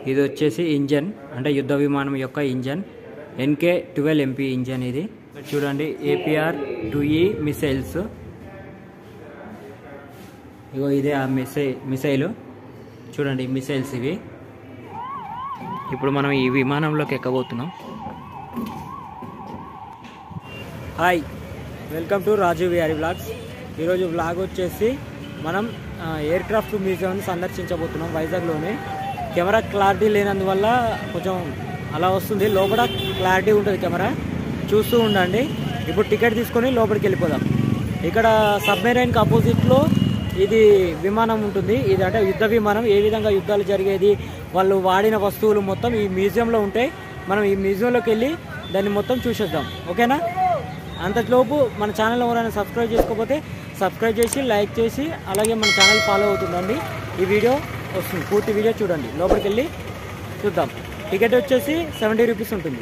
ఇది వచ్చేసి ఇంజన్ అంటే యుద్ధ విమానం యొక్క engine NK twelve MP engine ఇది చూడండి ఏపీఆర్ టూ ఈ మిసైల్స్ ఇగో ఇదే ఆ మిసై మిసైల్ చూడండి మిసైల్స్ ఇవి ఇప్పుడు మనం ఈ విమానంలోకి ఎక్కబోతున్నాం hi welcome to Raju VR vlogs ఈరోజు బ్లాగ్ వచ్చేసి మనం ఎయిర్ క్రాఫ్ట్ మ్యూజియంని సందర్శించబోతున్నాం వైజాగ్లోనే కెమెరా క్లారిటీ లేనందువల్ల కొంచెం అలా వస్తుంది లోపల క్లారిటీ ఉంటుంది కెమెరా చూస్తూ ఉండండి ఇప్పుడు టికెట్ తీసుకొని లోపలికి వెళ్ళిపోదాం ఇక్కడ సబ్మెరైన్కి అపోజిట్లో ఇది విమానం ఉంటుంది ఇది అంటే యుద్ధ విమానం ఏ విధంగా యుద్ధాలు జరిగేది వాళ్ళు వాడిన వస్తువులు మొత్తం ఈ మ్యూజియంలో ఉంటాయి మనం ఈ మ్యూజియంలోకి వెళ్ళి దాన్ని మొత్తం చూసేద్దాం ఓకేనా అంతలోపు మన ఛానల్ ఎవరైనా సబ్స్క్రైబ్ చేసుకోకపోతే సబ్స్క్రైబ్ చేసి లైక్ చేసి అలాగే మన ఛానల్ ఫాలో అవుతుండండి ఈ వీడియో వస్తుంది పూర్తి వీడియో చూడండి లోపలికి వెళ్ళి చూద్దాం టికెట్ వచ్చేసి సెవెంటీ రూపీస్ ఉంటుంది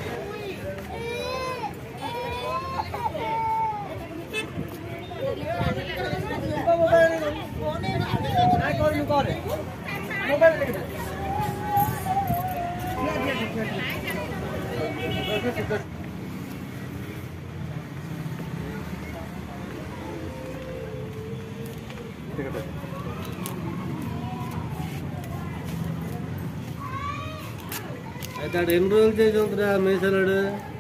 అయితే ఆడ ఎన్ని రోజులు చేసి ఉంటుందా మేసలాడు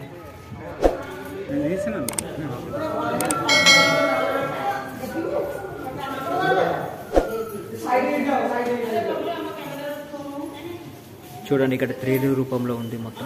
చూడండి ఇక్కడ త్రీ డీ రూపంలో ఉంది మొత్తం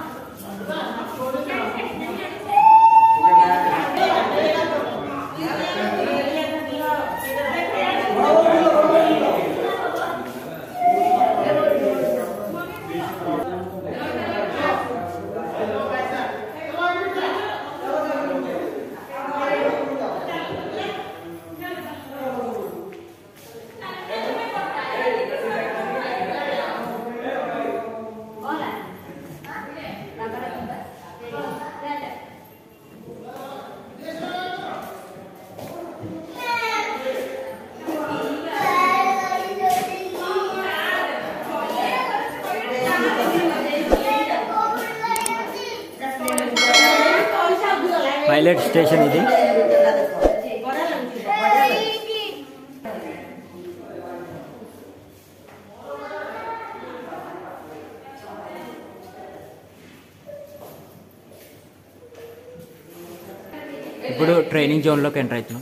పైలట్ స్టేషన్ ఇది ఇప్పుడు ట్రైనింగ్ జోన్లోకి ఎంటర్ అవుతున్నాం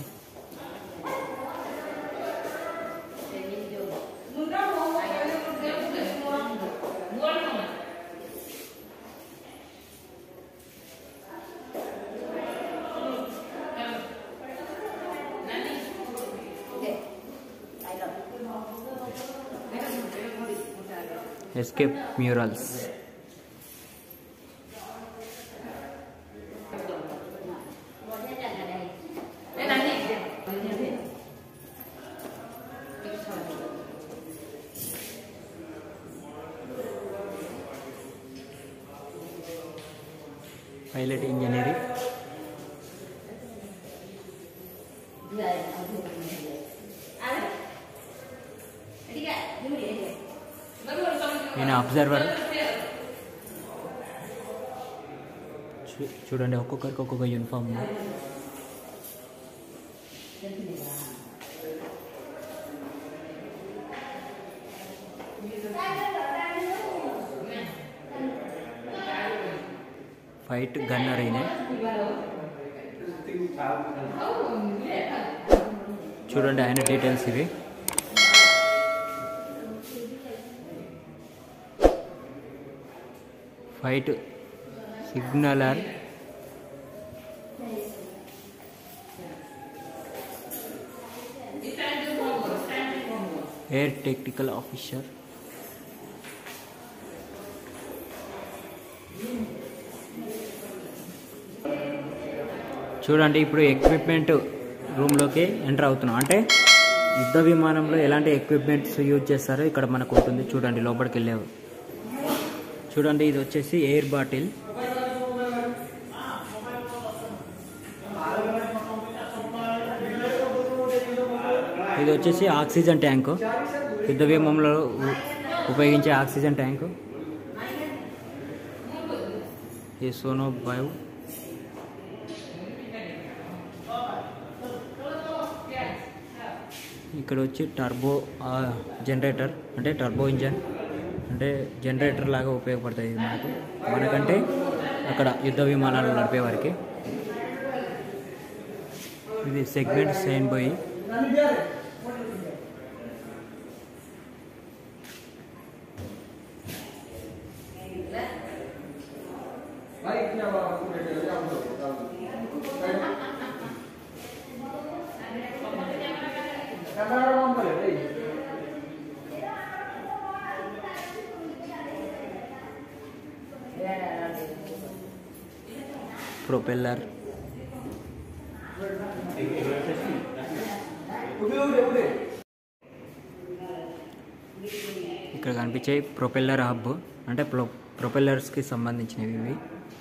ఎస్కేప్ మ్యూరల్స్ పైలట్ ఇంజనీరింగ్ నేను అబ్జర్వర్ చూ- చూడండి ఒక్కొక్కరికి ఒక్కొక్క యూనిఫామ్ ఉంది ఫైట్ గన్నర్ అయినా చూడండి ఆయన డీటెయిల్స్ ఇవి fight signaller air technical officer చూడండి ఇప్పుడు ఎక్విప్మెంట్ రూమ్లోకి ఎంటర్ అవుతున్నాం అంటే యుద్ధ విమానంలో ఎలాంటి ఎక్విప్మెంట్స్ యూజ్ చేస్తారో ఇక్కడ మనకు ఉంటుంది చూడండి లోపలికి వెళ్ళావు చూడండి ఇది వచ్చేసి ఎయిర్ బాటిల్ ఇది వచ్చేసి ఆక్సిజన్ ట్యాంకు యుద్ధ విమానంలో ఉపయోగించే ఆక్సిజన్ ట్యాంకు ఈ సోనో బయో ఇక్కడ వచ్చి టర్బో జనరేటర్ అంటే టర్బో ఇంజన్ అంటే జనరేటర్ లాగా ఉపయోగపడుతుంది ఇది మనకు మనకంటే అక్కడ యుద్ధ విమానాలు నడిపే వారికి ఇది సెగ్మెంట్ సైన్ బోయి ప్రొపెల్లర్ ఇక్కడ కనిపించే ప్రొపెల్లర్ హబ్ అంటే ప్రొ ప్రొపెల్లర్స్కి సంబంధించినవి ఇవి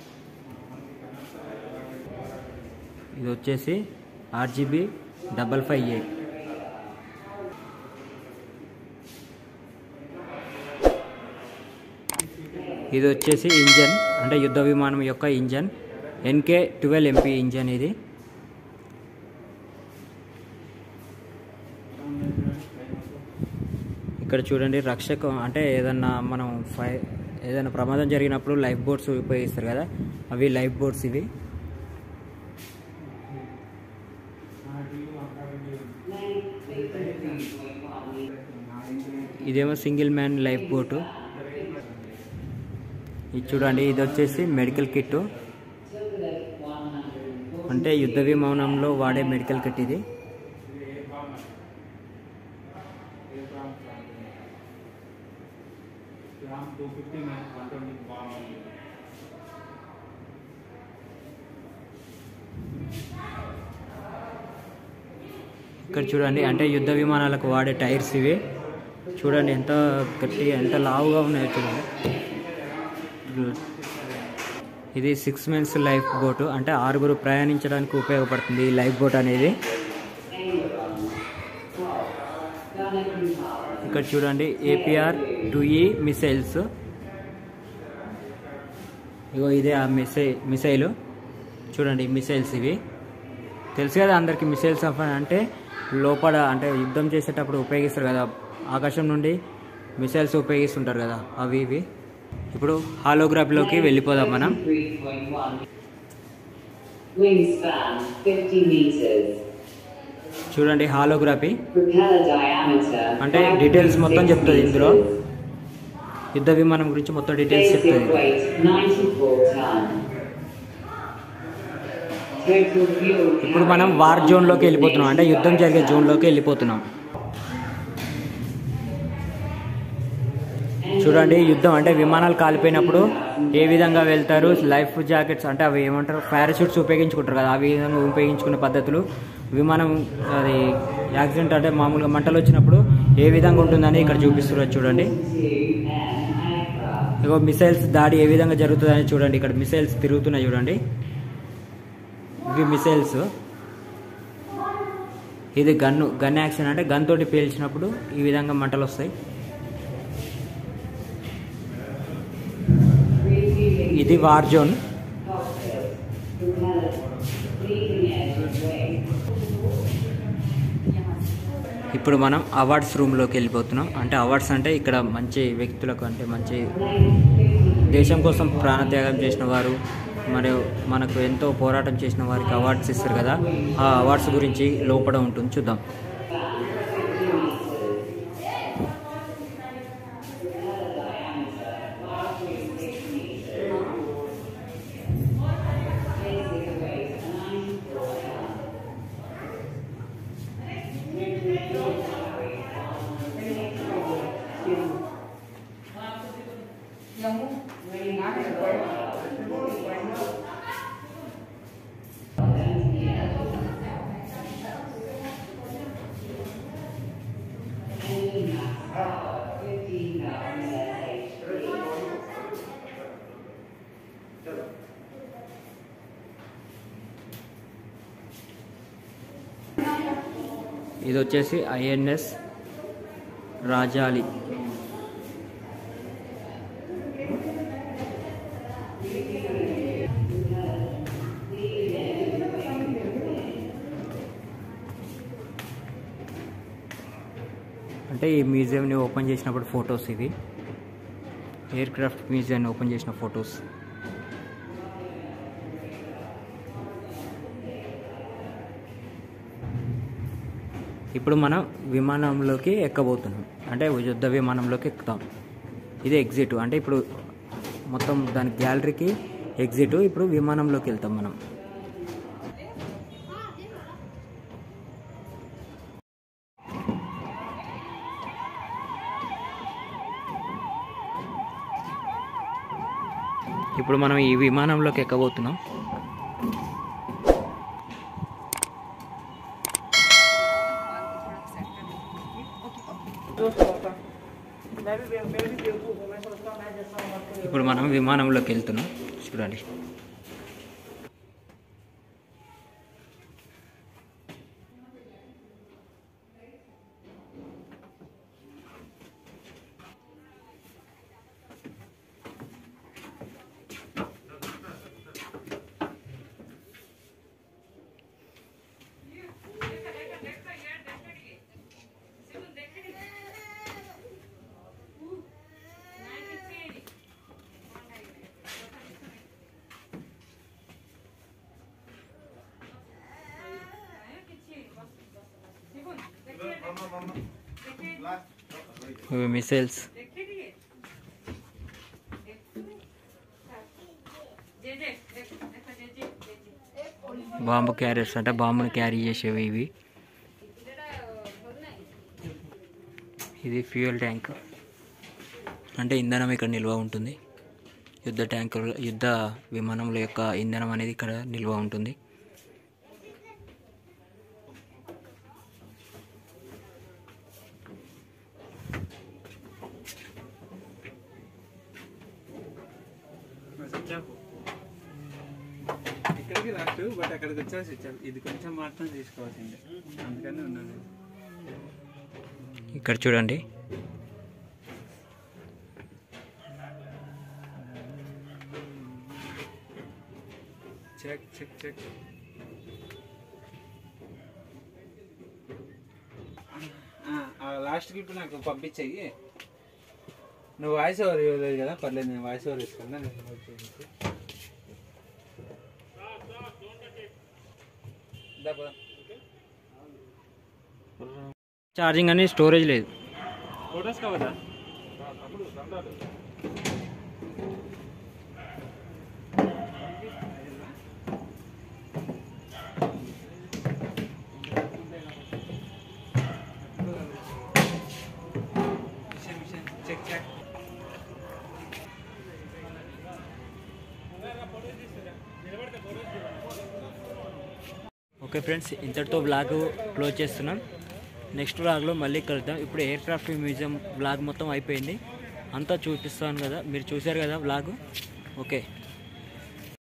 ఇది వచ్చేసి ఆర్జీబీ డబల్ ఫైవ్ ఏ ఇది వచ్చేసి ఇంజన్ అంటే యుద్ధ విమానం యొక్క engine NK twelve MP engine ఇది ఇక్కడ చూడండి రక్షక అంటే ఏదన్నా మనం ఫై ఏదైనా ప్రమాదం జరిగినప్పుడు లైఫ్ బోట్స్ ఉపయోగిస్తారు కదా అవి లైఫ్ బోట్స్ ఇవి ఇదేమో సింగిల్ మ్యాన్ లైఫ్ బోటు ఇది చూడండి ఇది వచ్చేసి మెడికల్ కిట్ అంటే యుద్ధ విమానంలో వాడే మెడికల్ కిట్ ఇది ఇక్కడ చూడండి అంటే యుద్ధ విమానాలకు వాడే టైర్స్ ఇవి చూడండి ఎంత గట్టి ఎంత లావుగా ఉన్నాయో చూడండి ఇది సిక్స్ మెన్స్ లైఫ్ బోటు అంటే ఆరుగురు ప్రయాణించడానికి ఉపయోగపడుతుంది ఈ లైఫ్ బోట్ అనేది ఇక్కడ చూడండి ఏపీఆర్ టూ ఈ మిసైల్స్ ఇగో ఇదే ఆ మిసై మిసైలు చూడండి మిసైల్స్ ఇవి తెలుసు కదా అందరికి మిసైల్స్ ఆఫ్ అంటే లోపల అంటే యుద్ధం చేసేటప్పుడు ఉపయోగిస్తారు కదా ఆకాశం నుండి మిసైల్స్ ఉపయోగిస్తుంటారు కదా అవి ఇవి ఇప్పుడు హాలోగ్రాఫ్లోకి వెళ్ళిపోదాం మనం 3.1. Wingspan 50 meters. చూడండి హాలోగ్రఫీ Propeller diameter. అంటే డీటెయిల్స్ మొత్తం చెప్తుంది ఇందులో యుద్ధ విమానం గురించి మొత్తం డీటెయిల్స్ Basic చెప్తుంది weight 94 ton. Total fuel. ఇప్పుడు మనం వార్ జోన్లోకి వెళ్ళిపోతున్నాం అంటే యుద్ధం జరిగే జోన్లోకి వెళ్ళిపోతున్నాం చూడండి యుద్ధం అంటే విమానాలు కాలిపోయినప్పుడు ఏ విధంగా వెళ్తారు లైఫ్ జాకెట్స్ అంటే అవి ఏమంటారు పారాషూట్స్ ఉపయోగించుకుంటారు కదా ఆ విధంగా ఉపయోగించుకునే పద్ధతులు విమానం అది యాక్సిడెంట్ అంటే మామూలుగా మంటలు వచ్చినప్పుడు ఏ విధంగా ఉంటుందని ఇక్కడ చూపిస్తున్నారు చూడండి ఇగో మిసైల్స్ దాడి ఏ విధంగా జరుగుతుందని చూడండి ఇక్కడ మిసైల్స్ తిరుగుతున్నాయి చూడండి ఇవి మిసైల్స్ ఇది గన్ను గన్ యాక్షన్ అంటే గన్ తోటి పేల్చినప్పుడు ఈ విధంగా మంటలు వస్తాయి ఇది వార్ జోన్ ఇప్పుడు మనం అవార్డ్స్ రూమ్లోకి వెళ్ళిపోతున్నాం అంటే అవార్డ్స్ అంటే ఇక్కడ మంచి వ్యక్తులకు అంటే మంచి దేశం కోసం ప్రాణత్యాగం చేసిన వారు మరియు మనకు ఎంతో పోరాటం చేసిన వారికి అవార్డ్స్ ఇస్తారు కదా ఆ అవార్డ్స్ గురించి లోపల ఉంటుంది చూద్దాం ఇది వచ్చేసి ఐఎన్ఎస్ రాజాలి అంటే ఈ మ్యూజియంని ఓపెన్ చేసినప్పుడు ఫొటోస్ ఇవి ఎయిర్ క్రాఫ్ట్ మ్యూజియాన్ని ఓపెన్ చేసిన ఫొటోస్ ఇప్పుడు మనం విమానంలోకి ఎక్కబోతున్నాం అంటే యుద్ధ విమానంలోకి ఎక్కుతాం ఇది ఎగ్జిట్ అంటే ఇప్పుడు మొత్తం దాని గ్యాలరీకి ఎగ్జిట్ ఇప్పుడు విమానంలోకి వెళ్తాం మనం ఇప్పుడు మనం ఈ విమానంలోకి ఎక్కబోతున్నాం ఇప్పుడు మనం విమానంలోకి వెళ్తున్నాం చూడండి ఇవి మిసైల్స్ బాంబు క్యారియర్స్ అంటే బాంబుని క్యారీ చేసేవి ఇవి ఇది ఫ్యూయల్ ట్యాంక్ అంటే ఇంధనం ఇక్కడ నిల్వ ఉంటుంది యుద్ధ ట్యాంకుల యుద్ధ విమానముల యొక్క ఇంధనం అనేది ఇక్కడ నిల్వ ఉంటుంది ఇక్కడికి రాట్టు బట్ అక్కడికి వచ్చేసి ఇచ్చాను ఇది కొంచెం మాత్రం తీసుకోవాల్సిందే అందుకని ఉన్నాను ఇక్కడ చూడండి చెక్ చెక్ చెక్ ఆ లాస్ట్ క్లిప్ నాకు పంపించేయి నువ్వు వాయిస్ ఓవర్ ఇవ్వలేదు కదా పర్లేదు నేను వాయిస్ ఓవర్ ఇస్తున్నా నేను note చేయించి. దా పద. ఛార్జింగ్ అని స్టోరేజ్ లేదు ఫొటోస్ కావదా చెక్ చెక్ ఓకే ఫ్రెండ్స్ ఇంతటితో బ్లాగ్ క్లోజ్ చేస్తున్నాం నెక్స్ట్ బ్లాగ్లో మళ్ళీ కలుద్దాం ఇప్పుడు ఎయిర్ క్రాఫ్ట్ మ్యూజియం బ్లాగ్ మొత్తం అయిపోయింది అంతా చూపిస్తాను కదా మీరు చూశారు కదా బ్లాగ్ ఓకే